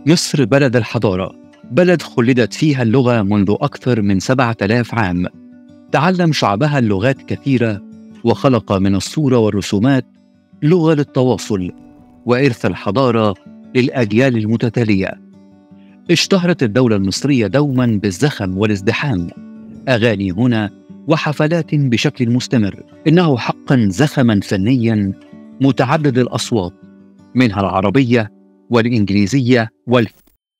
مصر بلد الحضارة بلد خلدت فيها اللغة منذ أكثر من سبعة آلاف عام تعلم شعبها اللغات كثيرة وخلق من الصورة والرسومات لغة للتواصل وإرث الحضارة للأجيال المتتالية اشتهرت الدولة المصرية دوما بالزخم والازدحام أغاني هنا وحفلات بشكل مستمر إنه حقا زخما فنيا متعدد الأصوات منها العربية والإنجليزية وال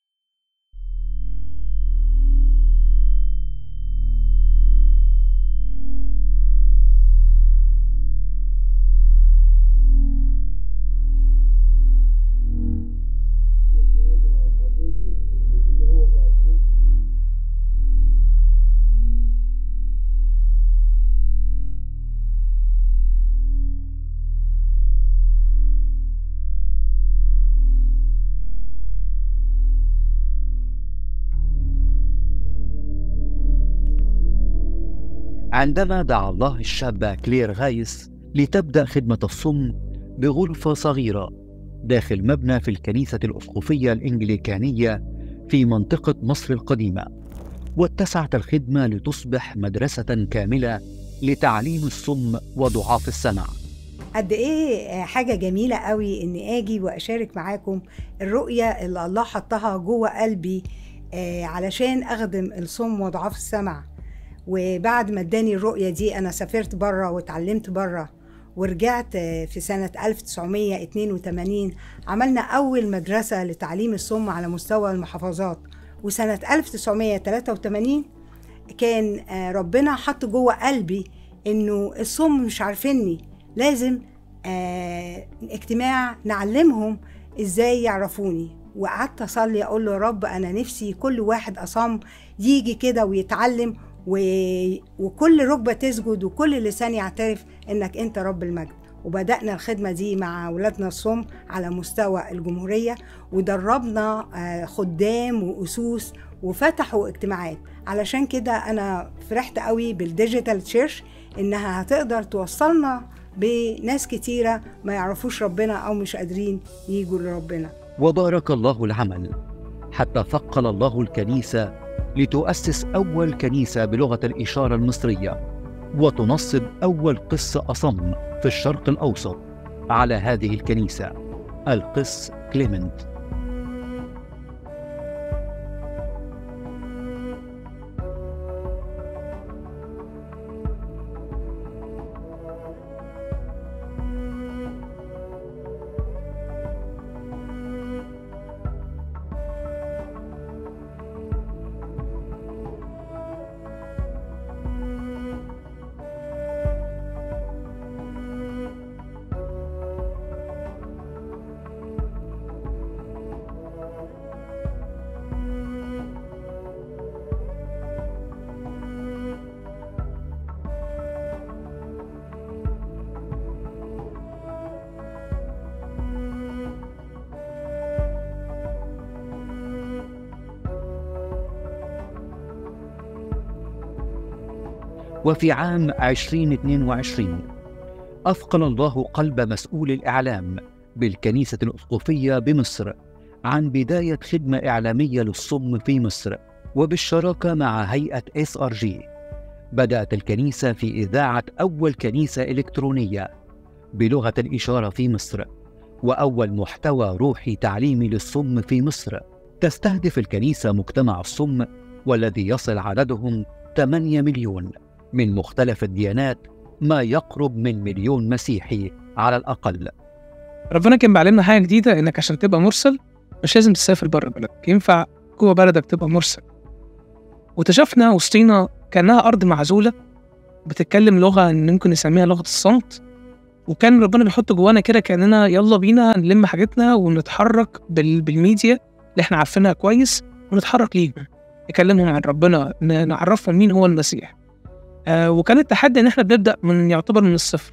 عندما دعا الله الشابة كلير غايس لتبدأ خدمة الصم بغرفة صغيرة داخل مبنى في الكنيسة الأسقفية الإنجليكانية في منطقة مصر القديمة واتسعت الخدمة لتصبح مدرسة كاملة لتعليم الصم وضعاف السمع قد ايه حاجه جميله قوي اني اجي واشارك معاكم الرؤيه اللي الله حطها جوه قلبي آه، علشان اخدم الصم وضعاف السمع وبعد ما اداني الرؤيه دي انا سافرت بره واتعلمت بره ورجعت آه، في سنة 1982 عملنا أول مدرسة لتعليم الصم على مستوى المحافظات وسنة 1983 كان آه، ربنا حط جوه قلبي إنه الصم مش عارفيني لازم آه، اجتماع نعلمهم إزاي يعرفوني وقعدت أصلي أقول له يا رب أنا نفسي كل واحد أصم يجي كده ويتعلم و... وكل ركبة تسجد وكل لسان يعترف إنك أنت رب المجد وبدأنا الخدمة دي مع أولادنا الصم على مستوى الجمهورية ودربنا آه، خدام وأسوس وفتحوا اجتماعات علشان كده أنا فرحت قوي بالديجيتال تشيرش إنها هتقدر توصلنا بناس كتيرة ما يعرفوش ربنا أو مش قادرين يجوا لربنا وبارك الله العمل حتى ثقل الله الكنيسة لتؤسس أول كنيسة بلغة الإشارة المصرية وتنصب أول قس أصم في الشرق الأوسط على هذه الكنيسة القس كليمنت وفي عام 2022 أثقل الله قلب مسؤول الإعلام بالكنيسة الأسقفية بمصر عن بداية خدمة إعلامية للصم في مصر وبالشراكة مع هيئة اس ار جي بدأت الكنيسة في إذاعة أول كنيسة إلكترونية بلغة الإشارة في مصر وأول محتوى روحي تعليمي للصم في مصر تستهدف الكنيسة مجتمع الصم والذي يصل عددهم 8 مليون من مختلف الديانات ما يقرب من مليون مسيحي على الأقل ربنا كان بيعلمنا حاجه جديده انك عشان تبقى مرسل مش لازم تسافر بره بلدك ينفع جوه بلدك تبقى مرسل واكتشفنا وسطينا كانها ارض معزوله بتتكلم لغه ممكن نسميها لغه الصمت وكان ربنا بيحط جوانا كده كاننا يلا بينا نلم حاجتنا ونتحرك بال... بالميديا اللي احنا عارفينها كويس ونتحرك ليهم نكلمهم عن ربنا ن- نعرفهم مين هو المسيح آه وكان التحدي ان احنا بنبدا من يعتبر من الصفر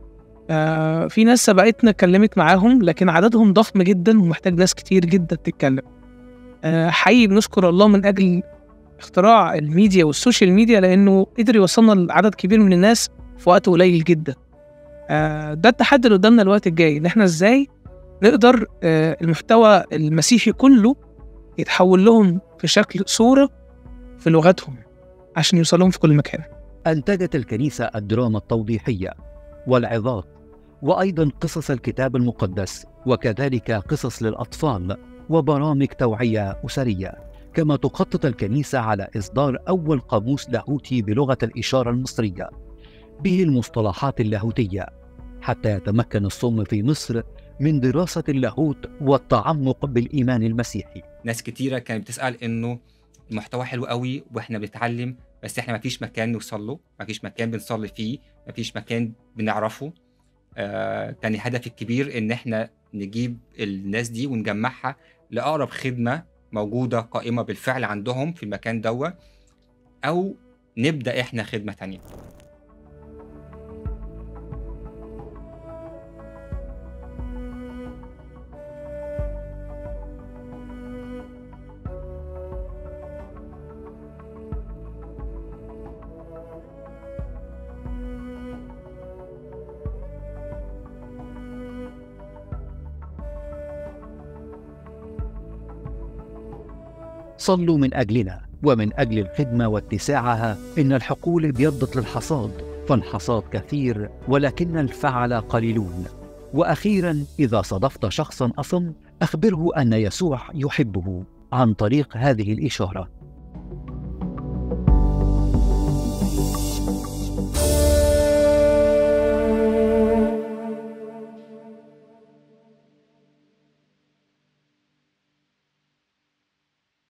آه في ناس سبقتنا اتكلمت معاهم لكن عددهم ضخم جدا ومحتاج ناس كتير جدا تتكلم آه حقيقي بنشكر الله من اجل اختراع الميديا والسوشيال ميديا لانه قدر يوصلنا لعدد كبير من الناس في وقت قليل جدا آه ده التحدي اللي قدامنا الوقت الجاي ان احنا ازاي نقدر آه المحتوى المسيحي كله يتحول لهم في شكل صورة في لغتهم عشان يوصلهم في كل مكان أنتجت الكنيسة الدراما التوضيحية والعظات وأيضا قصص الكتاب المقدس وكذلك قصص للأطفال وبرامج توعية أسرية كما تخطط الكنيسة على إصدار أول قاموس لاهوتي بلغة الإشارة المصرية به المصطلحات اللاهوتية حتى يتمكن الصم في مصر من دراسة اللاهوت والتعمق بالإيمان المسيحي ناس كتيرة كانت بتسأل إنه المحتوى حلو قوي وإحنا بنتعلم بس إحنا مفيش مكان نوصل له مفيش مكان بنصلي فيه مفيش مكان بنعرفه آه كان الهدف الكبير إن إحنا نجيب الناس دي ونجمعها لأقرب خدمة موجودة قائمة بالفعل عندهم في المكان دوا أو نبدأ إحنا خدمة تانية صلوا من أجلنا ومن أجل الخدمة واتساعها إن الحقول ابيضت للحصاد فالحصاد كثير ولكن الفعل قليلون وأخيرا إذا صادفت شخصا أصم أخبره أن يسوع يحبه عن طريق هذه الإشارة